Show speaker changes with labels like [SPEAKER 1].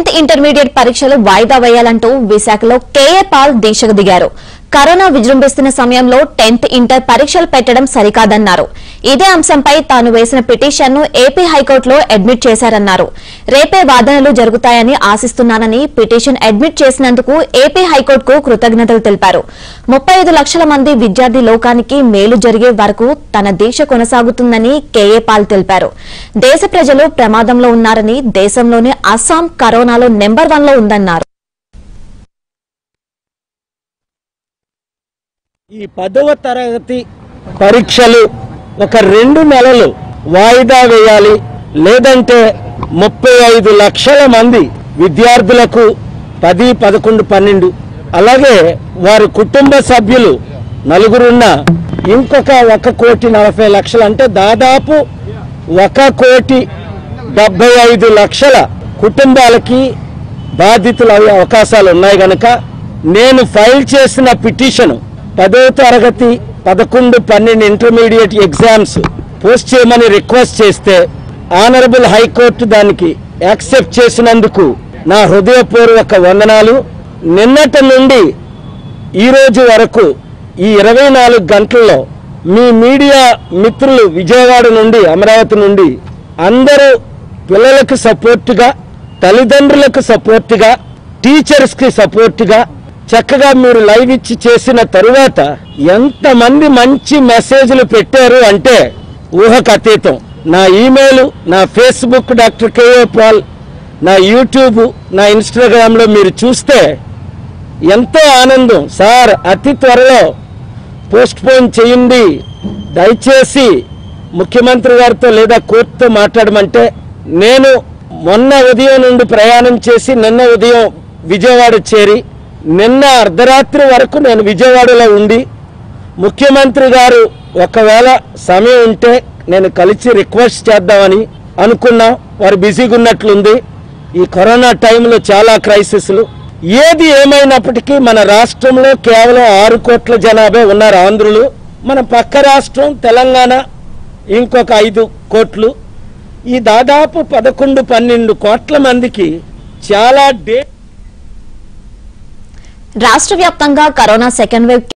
[SPEAKER 1] tenth intermediate పరీక్షలు వాయిదా వేయాలంటూ విశాఖలో కేఏ పాల్ దీక్షకు దిగారు కరోనా విజృంభిస్తున్న సమయంలో టెన్త్ ఇంటర్ పరీక్షలు పెట్టడం సరికాదన్నారు ఇదే అంశంపై తాను వేసిన పిటిషన్ను ఏపీ హైకోర్టులో అడ్మిట్ చేశారన్నారు రేపే వాదనలు జరుగుతాయని ఆశిస్తున్నానని పిటిషన్ అడ్మిట్ చేసినందుకు ఏపీ హైకోర్టుకు కృతజ్ఞతలు తెలిపారు ముప్పై ఐదు లక్షల మంది విద్యార్థి లోకానికి మేలు జరిగే వరకు తన దీక్ష కొనసాగుతుందని కేఏ పాల్ తెలిపారు దేశ ప్రజలు ప్రమాదంలో ఉన్నారని దేశంలోనే అస్సాం కరోనాలో నెంబర్ వన్ లో ఉందన్నారు
[SPEAKER 2] ఈ పదవ తరగతి పరీక్షలు ఒక రెండు నెలలు వాయిదా వేయాలి లేదంటే ముప్పై ఐదు లక్షల మంది విద్యార్థులకు పది పదకొండు పన్నెండు అలాగే వారి కుటుంబ సభ్యులు నలుగురున్న ఇంకొక ఒక కోటి నలభై లక్షలు అంటే దాదాపు ఒక కోటి డెబ్బై ఐదు లక్షల కుటుంబాలకి బాధితులు అయ్యే అవకాశాలు ఉన్నాయి గనక నేను ఫైల్ చేసిన పిటిషన్ పదో తరగతి పదకొండు పన్నెండు ఇంటర్మీడియట్ ఎగ్జామ్స్ పోస్ట్ చేయమని రిక్వెస్ట్ చేస్తే ఆనరబుల్ హైకోర్టు దానికి యాక్సెప్ట్ చేసినందుకు నా హృదయపూర్వక వందనాలు నిన్నటి నుండి ఈ రోజు వరకు ఈ ఇరవై నాలుగు గంటల్లో మీ మీడియా మిత్రులు విజయవాడ నుండి అమరావతి నుండి అందరూ పిల్లలకు సపోర్టుగా తల్లిదండ్రులకు సపోర్టుగా టీచర్స్కి సపోర్టుగా చక్కగా మీరు లైవ్ ఇచ్చి చేసిన తరువాత ఎంతమంది మంచి మెసేజ్లు పెట్టారు అంటే ఊహకు అతీతం నా ఈమెయిల్ నా ఫేస్బుక్ డాక్టర్ కేఏ పాల్ నా యూట్యూబ్ నా ఇన్స్టాగ్రామ్లో మీరు చూస్తే ఎంతో ఆనందం సార్ అతి త్వరలో పోస్ట్ పోన్ చేయండి దయచేసి ముఖ్యమంత్రి గారితో లేదా కోర్టుతో మాట్లాడమంటే నేను మొన్న ఉదయం నుండి ప్రయాణం చేసి నిన్న ఉదయం విజయవాడ చేరి నిన్న అర్ధరాత్రి వరకు నేను విజయవాడలో ఉండి ముఖ్యమంత్రి గారు ఒకవేళ సమయం ఉంటే నేను కలిసి రిక్వెస్ట్ చేద్దామని అనుకున్నాం వారు బిజీగా ఉన్నట్లుంది ఈ కరోనా టైంలో చాలా క్రైసిస్లు ఏది ఏమైనప్పటికీ మన రాష్ట్రంలో కేవలం ఆరు కోట్ల జనాభా ఉన్నారు ఆంధ్రులు మన పక్క రాష్ట్రం తెలంగాణ ఇంకొక ఐదు కోట్లు ఈ దాదాపు పదకొండు పన్నెండు కోట్ల మందికి చాలా డే
[SPEAKER 1] రాష్ట్ర వ్యాప్తంగా కరోనా సెకండ్ వేవ్